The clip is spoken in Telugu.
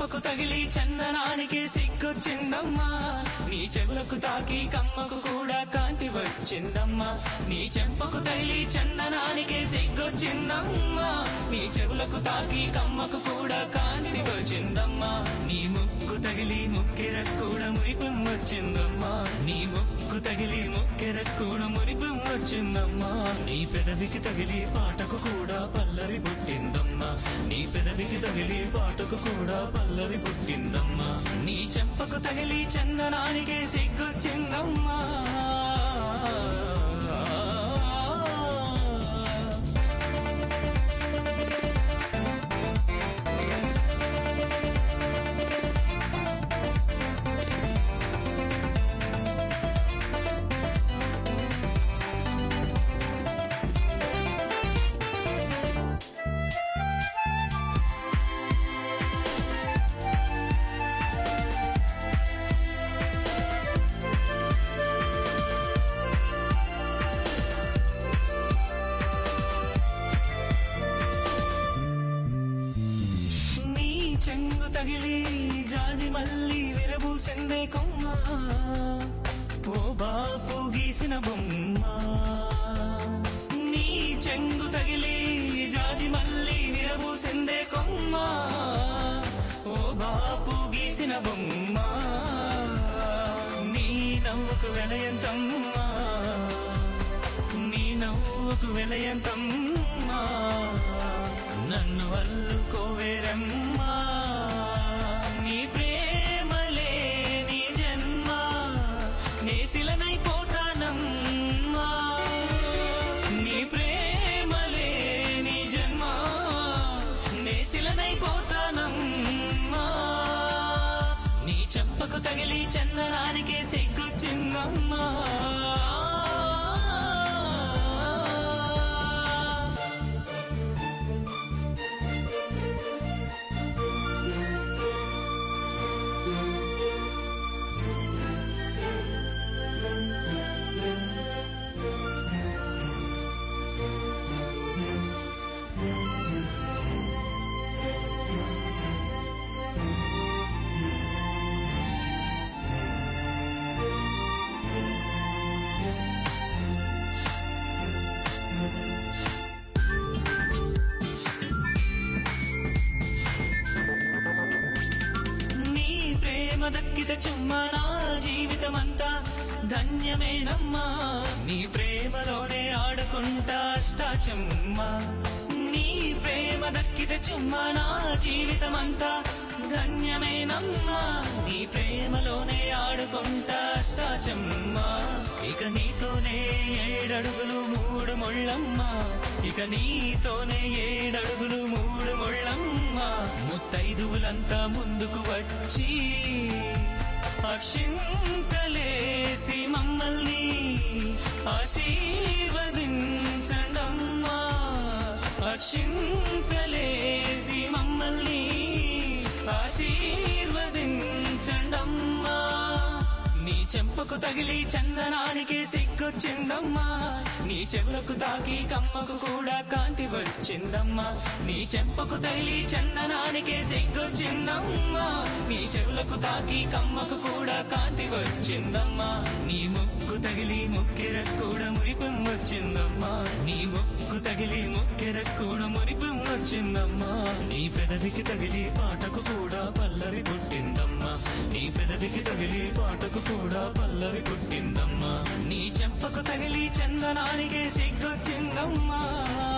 చెంపకు తగిలి చందనానికి సిగ్గొచ్చిందమ్మా నీ చెవులకు తాకి కమ్మకు కూడా కాంతి వచ్చిందమ్మా నీ చెంపకు తగిలి చందనానికి సిగ్గొచ్చిందమ్మా నీ చెవులకు తాకి కమ్మకు కూడా కాంతి వచ్చిందమ్మా నీ ముక్కు తగిలి ముక్కెర కూడా మురిపం వచ్చిందమ్మా నీ ముక్కు తగిలి ముక్కెర కూడా మురిపం వచ్చిందమ్మా నీ పెదవికి తగిలి పాటకు కూడా పల్లవి పుట్టిందమ్మా నీ పెదవికి తగిలి పాటకు కూడా పల్లవి పుట్టిందమ్మా నీ చెంపకు తగిలి చందనానికి సిగ్గొచ్చిందమ్మా నీ చెంగు తగిలి జాజి మల్లి విరబూసిందే కొమ్మ ఓ బాపు గీసిన బొమ్మ నీ చెంగు తగిలి జాజి మల్లి విరబూసిందే కొమ్మ ఓ బాపు గీసిన బొమ్మ నీ నవ్వుకు వెలయంతమ్మా నీ నవ్వుకు వెలయంతమ్మా నన్ను అల్లుకోవేరమ్మా నీ ప్రేమలే నీ జన్మ నేసిలనైపోతానమ్మా నీ ప్రేమలే నీ జన్మ నేసిలనైపోతానమ్మా నీ చెంపకు తగిలి చందనానికి సిగ్గుచ్చిందమ్మా నీ ప్రేమ దక్కిత చుమ్మ నా జీవితమంతా ధన్యమేనమ్మా నీ ప్రేమలోనే ఆడుకుంటా అష్టాచమ్మ నీ ప్రేమ దక్కిత చుమ్మ నా జీవితమంతా ధన్యమేనమ్మా నీ ప్రేమలోనే ఆడుకుంటా అష్టాచమ్మ ఇక నీతోనే ఏడడుగులు మూడు ముళ్ళమ్మా ఇక నీతోనే ఏడడుగులు మూడు ముళ్ళమ్మా ముత్తైదువులంతా ముందుకు వచ్చి అక్షింతలేసి మమ్మల్ని ఆశీర్వదించడమ్మా అక్షింతలేసి మమ్మల్ని ఆశీర్వదించడమ్మా నీ చెంపకు తగిలి చందనానికి సిగ్గొచ్చిందమ్మా నీ చెవులకు తాకి కమ్మకు కూడా కాంతి వచ్చిందమ్మా నీ చెంపకు తగిలి చందనానికి సిగ్గొచ్చిందమ్మా నీ చెవులకు తాకి కమ్మకు కూడా కాంతి వచ్చిందమ్మా నీ ముక్కు తగిలి ముక్కెర కూడా మురిపం వచ్చిందమ్మా నీ ముక్కు తగిలి ముక్కెర కూడా మురిపం వచ్చిందమ్మా నీ పెదవికి తగిలి పాటకు కూడా పల్లవి పుట్టిందమ్మా నీ పెదవికి తగిలి పాటకు కూడా పల్లవి పుట్టిందమ్మా నీ చెంపకు తగిలి చందనానికి సిగ్గొచ్చిందమ్మా